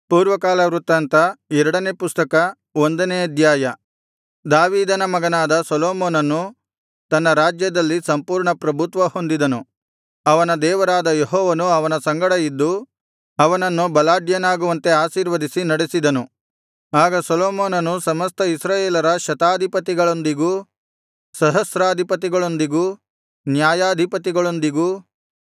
ಪೂರ್ವಕಾಲ ವೃತ್ತಾಂತ ಎರಡನೇ ಪುಸ್ತಕ ಒಂದನೇ ಅಧ್ಯಾಯ ದಾವೀದನ ಮಗನಾದ ಸೊಲೊಮೋನನು ತನ್ನ ರಾಜ್ಯದಲ್ಲಿ ಸಂಪೂರ್ಣ ಪ್ರಭುತ್ವ ಹೊಂದಿದನು ಅವನ ದೇವರಾದ ಯೆಹೋವನು ಅವನ ಸಂಗಡ ಇದ್ದು ಅವನನ್ನು ಬಲಾಢ್ಯನಾಗುವಂತೆ ಆಶೀರ್ವದಿಸಿ ನಡೆಸಿದನು ಆಗ ಸೊಲೊಮೋನನು ಸಮಸ್ತ ಇಸ್ರಾಯೇಲರ ಶತಾಧಿಪತಿಗಳೊಂದಿಗೂ ಸಹಸ್ರಾಧಿಪತಿಗಳೊಂದಿಗೂ ನ್ಯಾಯಾಧಿಪತಿಗಳೊಂದಿಗೂ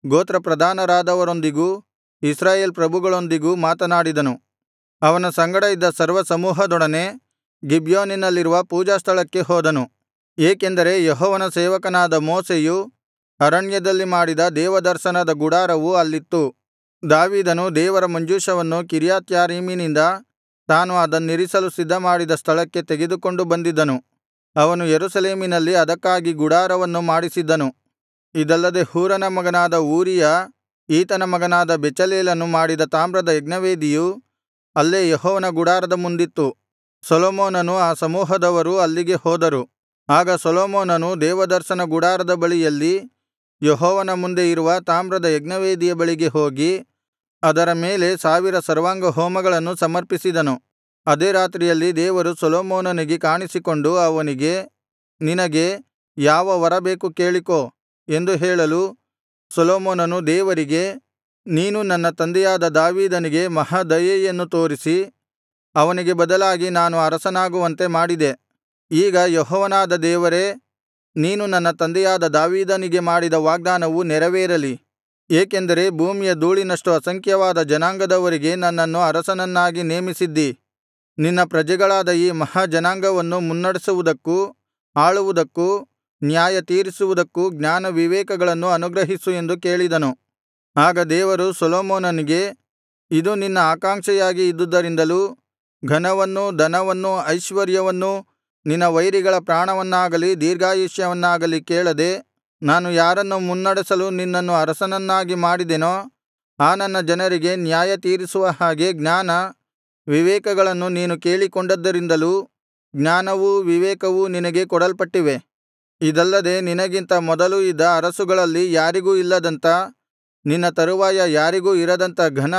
ಗೋತ್ರಪ್ರಧಾನರಾದವರೊಂದಿಗೂ ಇಸ್ರಾಯೇಲ್ ಪ್ರಭುಗಳೊಂದಿಗೂ ಮಾತನಾಡಿದನು ಅವನ ಸಂಗಡ ಇದ್ದ ಸರ್ವಸಮೂಹದೊಡನೆ ಗಿಬ್ಯೋನಿನಲ್ಲಿರುವ ಪೂಜಾಸ್ಥಳಕ್ಕೆ ಹೋದನು ಏಕೆಂದರೆ ಯೆಹೋವನ ಸೇವಕನಾದ ಮೋಶೆಯು ಅರಣ್ಯದಲ್ಲಿ ಮಾಡಿದ ದೇವದರ್ಶನದ ಗುಡಾರವು ಅಲ್ಲಿತ್ತು ದಾವೀದನು ದೇವರ ಮಂಜೂಷವನ್ನು ಕಿರ್ಯತ್ಯಾರೀಮಿನಿಂದ ತಾನು ಅದನ್ನಿರಿಸಲು ಸಿದ್ಧಮಾಡಿದ ಸ್ಥಳಕ್ಕೆ ತೆಗೆದುಕೊಂಡು ಬಂದಿದ್ದನು ಅವನು ಯೆರೂಸಲೇಮಿನಲ್ಲಿ ಅದಕ್ಕಾಗಿ ಗುಡಾರವನ್ನು ಮಾಡಿಸಿದ್ದನು ಇದಲ್ಲದೆ ಹೂರನ ಮಗನಾದ ಊರೀಯ ಈತನ ಮಗನಾದ ಬೆಚಲೇಲನು ಮಾಡಿದ ತಾಮ್ರದ ಯಜ್ಞವೇದಿಯು ಅಲ್ಲೇ ಯೆಹೋವನ ಗುಡಾರದ ಮುಂದಿತ್ತು ಸೊಲೊಮೋನನೂ ಆ ಸಮೂಹದವರೂ ಅಲ್ಲಿಗೆ ಹೋದರು ಆಗ ಸೊಲೊಮೋನನು ದೇವದರ್ಶನ ಗುಡಾರದ ಬಳಿಯಲ್ಲಿ ಯೆಹೋವನ ಮುಂದೆ ಇರುವ ತಾಮ್ರದ ಯಜ್ಞವೇದಿಯ ಬಳಿಗೆ ಹೋಗಿ ಅದರ ಮೇಲೆ ಸಾವಿರ ಸರ್ವಾಂಗಹೋಮಗಳನ್ನು ಸಮರ್ಪಿಸಿದನು ಅದೇ ರಾತ್ರಿಯಲ್ಲಿ ದೇವರು ಸೊಲೊಮೋನನಿಗೆ ಕಾಣಿಸಿಕೊಂಡು ಅವನಿಗೆ ನಿನಗೆ ಯಾವ ವರ ಬೇಕು ಕೇಳಿಕೋ ಎಂದು ಹೇಳಲು ಸೊಲೊಮೋನನು ದೇವರಿಗೆ ನೀನು ನನ್ನ ತಂದೆಯಾದ ದಾವೀದನಿಗೆ ಮಹಾ ದಯೆಯನ್ನು ತೋರಿಸಿ ಅವನಿಗೆ ಬದಲಾಗಿ ನಾನು ಅರಸನಾಗುವಂತೆ ಮಾಡಿದೆ ಈಗ ಯೆಹೋವನಾದ ದೇವರೇ ನೀನು ನನ್ನ ತಂದೆಯಾದ ದಾವೀದನಿಗೆ ಮಾಡಿದ ವಾಗ್ದಾನವು ನೆರವೇರಲಿ ಏಕೆಂದರೆ ಭೂಮಿಯ ಧೂಳಿನಷ್ಟು ಅಸಂಖ್ಯವಾದ ಜನಾಂಗದವರಿಗೆ ನನ್ನನ್ನು ಅರಸನನ್ನಾಗಿ ನೇಮಿಸಿದ್ದೀ ನಿನ್ನ ಪ್ರಜೆಗಳಾದ ಈ ಮಹಾ ಜನಾಂಗವನ್ನು ಮುನ್ನಡೆಸುವುದಕ್ಕೂ ಆಳುವುದಕ್ಕೂ ನ್ಯಾಯತೀರಿಸುವುದಕ್ಕೂ ಜ್ಞಾನ ವಿವೇಕಗಳನ್ನು ಅನುಗ್ರಹಿಸು ಎಂದು ಕೇಳಿದನು ಆಗ ದೇವರು ಸೊಲೊಮೋನನಿಗೆ ಇದು ನಿನ್ನ ಆಕಾಂಕ್ಷೆಯಾಗಿ ಇದ್ದುದರಿಂದಲೂ ಘನವನ್ನೂ ಧನವನ್ನೂ ಐಶ್ವರ್ಯವನ್ನೂ ನಿನ್ನ ವೈರಿಗಳ ಪ್ರಾಣವನ್ನಾಗಲಿ ದೀರ್ಘಾಯುಷ್ಯವನ್ನಾಗಲಿ ಕೇಳದೆ ನಾನು ಯಾರನ್ನು ಮುನ್ನಡೆಸಲು ನಿನ್ನನ್ನು ಅರಸನನ್ನಾಗಿ ಮಾಡಿದೆನೋ ಆ ನನ್ನ ಜನರಿಗೆ ನ್ಯಾಯತೀರಿಸುವ ಹಾಗೆ ಜ್ಞಾನ ವಿವೇಕಗಳನ್ನು ನೀನು ಕೇಳಿಕೊಂಡದ್ದರಿಂದಲೂ ಜ್ಞಾನವೂ ವಿವೇಕವೂ ನಿನಗೆ ಕೊಡಲ್ಪಟ್ಟಿವೆ ಇದಲ್ಲದೆ ನಿನಗಿಂತ ಮೊದಲು ಇದ್ದ ಅರಸುಗಳಲ್ಲಿ ಯಾರಿಗೂ ಇಲ್ಲದಂಥ ನಿನ್ನ ತರುವಾಯ ಯಾರಿಗೂ ಇರದಂಥ ಘನ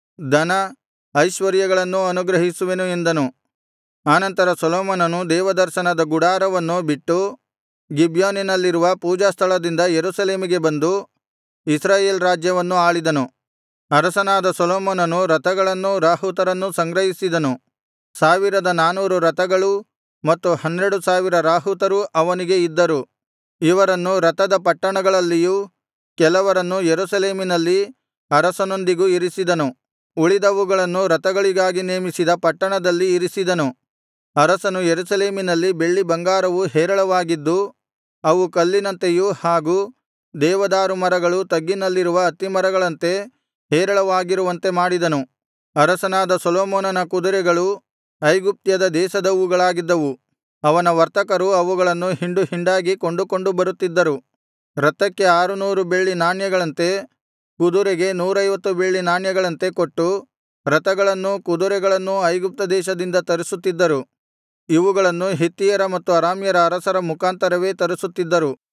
ಧನ ಐಶ್ವರ್ಯಗಳನ್ನೂ ಅನುಗ್ರಹಿಸುವೆನು ಎಂದನು ಆನಂತರ ಸೊಲೊಮೋನನು ದೇವದರ್ಶನದ ಗುಡಾರವನ್ನು ಬಿಟ್ಟು ಗಿಬ್ಯೋನಿನಲ್ಲಿರುವ ಪೂಜಾಸ್ಥಳದಿಂದ ಯೆರೂಸಲೇಮಿಗೆ ಬಂದು ಇಸ್ರಾಯೇಲ್ ರಾಜ್ಯವನ್ನು ಆಳಿದನು ಅರಸನಾದ ಸೊಲೊಮೋನನು ರಥಗಳನ್ನೂ ರಾಹುತರನ್ನೂ ಸಂಗ್ರಹಿಸಿದನು ಸಾವಿರದ ನಾನೂರು ರಥಗಳೂ ಮತ್ತು ಹನ್ನೆರಡು ಸಾವಿರ ರಾಹುತರೂ ಅವನಿಗೆ ಇದ್ದರು ಇವರನ್ನು ರಥದ ಪಟ್ಟಣಗಳಲ್ಲಿಯೂ ಕೆಲವರನ್ನು ಯೆರೂಸಲೇಮಿನಲ್ಲಿ ಅರಸನೊಂದಿಗೂ ಇರಿಸಿದನು ಉಳಿದವುಗಳನ್ನು ರಥಗಳಿಗಾಗಿ ನೇಮಿಸಿದ ಪಟ್ಟಣದಲ್ಲಿ ಇರಿಸಿದನು ಅರಸನು ಯೆರೂಸಲೇಮಿನಲ್ಲಿ ಬೆಳ್ಳಿ ಬಂಗಾರವು ಹೇರಳವಾಗಿದ್ದು ಅವು ಕಲ್ಲಿನಂತೆಯೂ ಹಾಗೂ ದೇವದಾರು ಮರಗಳು ತಗ್ಗಿನಲ್ಲಿರುವ ಅತ್ತಿಮರಗಳಂತೆ ಹೇರಳವಾಗಿರುವಂತೆ ಮಾಡಿದನು ಅರಸನಾದ ಸೊಲೊಮೋನನ ಕುದುರೆಗಳು ಐಗುಪ್ತ್ಯದ ದೇಶದವುಗಳಾಗಿದ್ದವು ಅವನ ವರ್ತಕರು ಅವುಗಳನ್ನು ಹಿಂಡು ಹಿಂಡಾಗಿ ಕೊಂಡುಕೊಂಡು ಬರುತ್ತಿದ್ದರು ರಥಕ್ಕೆ ಆರುನೂರು ಬೆಳ್ಳಿ ನಾಣ್ಯಗಳಂತೆ ಕುದುರೆಗೆ ನೂರೈವತ್ತು ಬೆಳ್ಳಿ ನಾಣ್ಯಗಳಂತೆ ಕೊಟ್ಟು ರಥಗಳನ್ನೂ ಕುದುರೆಗಳನ್ನೂ ಐಗುಪ್ತ ದೇಶದಿಂದ ತರಿಸುತ್ತಿದ್ದರು ಇವುಗಳನ್ನು ಹಿತ್ತಿಯರ ಮತ್ತು ಅರಾಮ್ಯರ ಅರಸರ ಮುಖಾಂತರವೇ ತರಿಸುತ್ತಿದ್ದರು